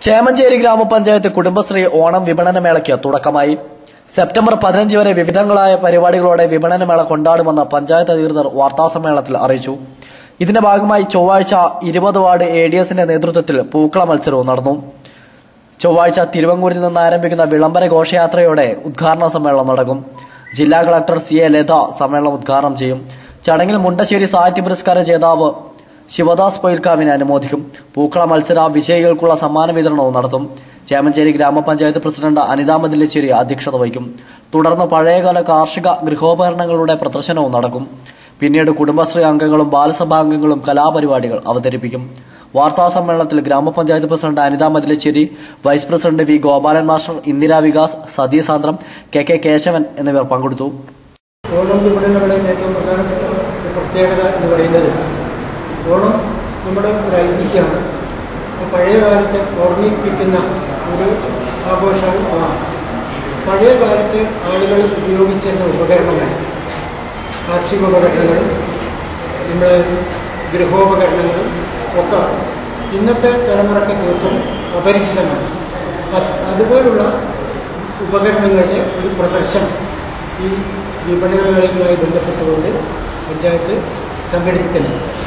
ചേമഞ്ചേരി ഗ്രാമപഞ്ചായത്ത് കുടുംബശ്രീ ഓണം വിപണന മേളയ്ക്ക് തുടക്കമായി സെപ്റ്റംബർ പതിനഞ്ച് വരെ വിവിധങ്ങളായ പരിപാടികളോടെ വിപണനമേള കൊണ്ടാടുമെന്ന് പഞ്ചായത്ത് അധികൃതർ വാർത്താസമ്മേളനത്തിൽ അറിയിച്ചു ഇതിന്റെ ഭാഗമായി ചൊവ്വാഴ്ച ഇരുപത് വാർഡ് എ ഡി എസിന്റെ നേതൃത്വത്തിൽ പൂക്കള മത്സരവും നടന്നു ചൊവ്വാഴ്ച തിരുവങ്ങൂരിൽ നിന്ന് ആരംഭിക്കുന്ന വിളംബര ഘോഷയാത്രയോടെ ഉദ്ഘാടന സമ്മേളനം നടക്കും ജില്ലാ കളക്ടർ സി എ ലത സമ്മേളനം ഉദ്ഘാടനം ചെയ്യും ചടങ്ങിൽ മുണ്ടശ്ശേരി സാഹിത്യ പുരസ്കാര ജേതാവ് ശിവദാസ് പൊയിൽക്കാവിനെ അനുമോദിക്കും പൂക്കള മത്സര വിജയികൾക്കുള്ള സമ്മാന വിതരണവും നടത്തും ചേമഞ്ചേരി ഗ്രാമപഞ്ചായത്ത് പ്രസിഡന്റ് അനിത മതിലച്ചേരി അധ്യക്ഷത വഹിക്കും തുടർന്ന് പഴയകാല കാർഷിക ഗൃഹോപകരണങ്ങളുടെ പ്രദർശനവും നടക്കും പിന്നീട് കുടുംബശ്രീ അംഗങ്ങളും ബാലസഭാ അംഗങ്ങളും കലാപരിപാടികൾ അവതരിപ്പിക്കും വാർത്താ സമ്മേളനത്തിൽ grama panchayat president Anitha Mathilacheri vice president V Gopalan master Indira Vikas Satheesandram K K Kesavan എന്നിവർ പങ്കെടുത്തു ഓണം വിപണനങ്ങളുടെ ഏറ്റവും പ്രധാനപ്പെട്ട ഒരു പ്രത്യേകത എന്ന് പറയുന്നത് ഓണം നമ്മുടെ ഒരു ഐതിഹ്യമാണ് അപ്പോൾ പഴയ കാലത്തെ ഓർമ്മിപ്പിക്കുന്ന ഒരു ആഘോഷവും ഓണം പഴയ കാലത്ത് ആളുകൾ ഉപയോഗിച്ചിരുന്ന ഉപകരണങ്ങൾ കാർഷിക ഉപകരണങ്ങളും നമ്മുടെ ഗൃഹോപകരണങ്ങളും ഒക്കെ ഇന്നത്തെ തലമുറയ്ക്ക് തീർത്തും അപരിചിതമാണ് അത് അതുപോലുള്ള ഉപകരണങ്ങളുടെ ഒരു പ്രദർശനം ഈ വിപണനങ്ങളുമായി ബന്ധപ്പെട്ടുകൊണ്ട് പഞ്ചായത്ത് സംഘടിപ്പിക്കുന്നത്